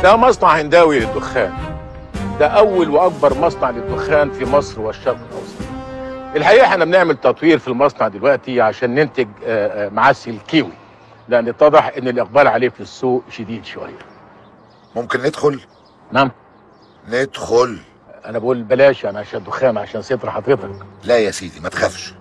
ده مصنع هنداوي للدخان ده اول واكبر مصنع للدخان في مصر والشرق الاوسط الحقيقه احنا بنعمل تطوير في المصنع دلوقتي عشان ننتج آه، آه، معسل كيوي لان اتضح ان الاقبال عليه في السوق شديد شويه ممكن ندخل نعم ندخل انا بقول بلاش انا عشان دخان عشان ستر حضرتك لا يا سيدي ما تخافش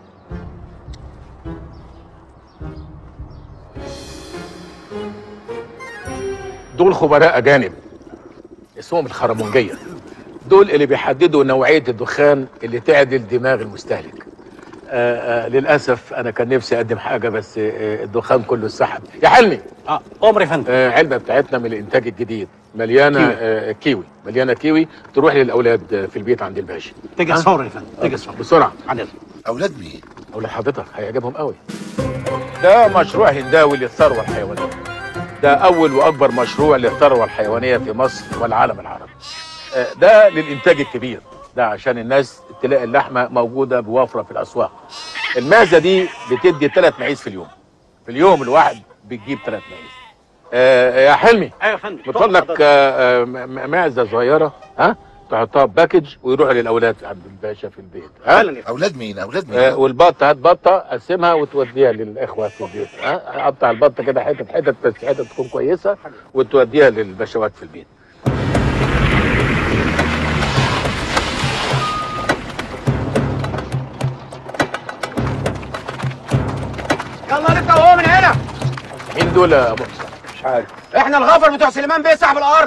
دول خبراء اجانب اسمهم الخرمونجيه دول اللي بيحددوا نوعيه الدخان اللي تعدل دماغ المستهلك آآ آآ للاسف انا كان نفسي اقدم حاجه بس آه، الدخان كله اتسحب يا حلمي اه امر يا فندم آه، علبه بتاعتنا من الانتاج الجديد مليانه كيوي. آه، كيوي مليانه كيوي تروح للاولاد آه، في البيت عند الباشا تجي ها؟ صور يا فندم تجي صور بسرعه عدل اولاد مين اولاد حضرتك هيعجبهم قوي ده مشروع هنداوي للثروه الحيوانيه ده اول واكبر مشروع للثروه الحيوانيه في مصر والعالم العربي آه، ده للانتاج الكبير ده عشان الناس تلاقي اللحمه موجوده بوفره في الاسواق المعزه دي بتدي ثلاث معيز في اليوم في اليوم الواحد بتجيب ثلاث معيز آه يا حلمي ايوه يا فندم بتقول لك آه، آه، م- م- معزه صغيره ها تحطها في باكج ويروحوا للاولاد عند الباشا في البيت ها فعلا يا فندم اولاد مين اولاد مين آه، والبطه هات بطه قسمها وتوديها للاخوه في البيت ها قطع البطه كده حتت حتت بس حتت تكون كويسه وتوديها للبشوات في البيت يلا نبدا وهو من هنا مين دول يا ابو حسن؟ مش عارف احنا الغفر بتوع سليمان بيه صاحب الارض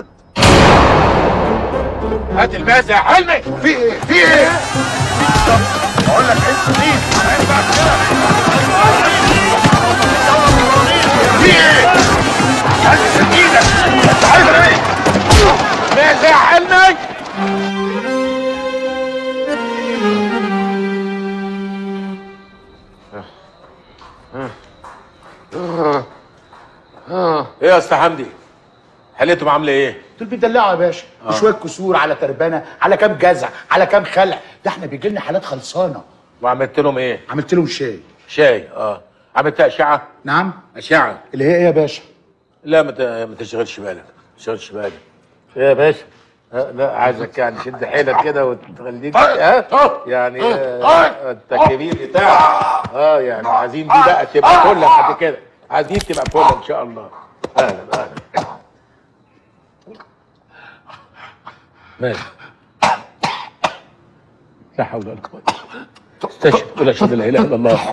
هات المعزه يا حلمي في ايه في ايه اقول لك انت مين في ايه عايز ايدك انت عايز ايه معزه يا حلمي ايه يا استاذ حمدي حليتهم عامله ايه؟ دول بيدلعوا يا باشا شويه كسور على تربانه على كام جزع على كام خلع ده احنا بيجي لنا حالات خلصانه وعملت لهم ايه؟ عملت لهم شاي شاي اه عملت اشعه؟ نعم اشعه اللي هي ايه يا باشا لا ما ت- ما تشغلش بالك ما تشغلش بالك ايه يا باشا ها، لا عايزك يعني شد حيلك كده وتخليك ها يعني آه، التكريم بتاعك اه يعني عايزين دي بقى تبقى كلك قد كده عايزين تبقى كلك ان شاء الله اهلا اهلا ماشي لا حول ولا قوه استشهد قول اشهد لا اله الا الله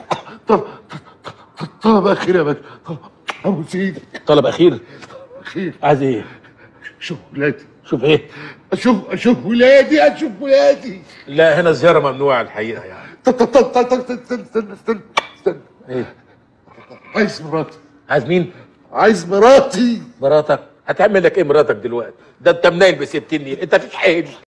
طلب اخير يا باشا طلب ابو سيدي طلب اخير اخير عايز ايه شوف ولادي شوف ايه اشوف اشوف ولادي اشوف ولادي لا هنا الزياره ممنوعه الحقيقه يعني طب طب طب طب طب استنى استنى استنى استنى ايه عايز مراتي عايز مين عايز مراتي مراتك هتعمل لك ايه مراتك دلوقتي ده انت منايل ب 60 نيل انت تتحيل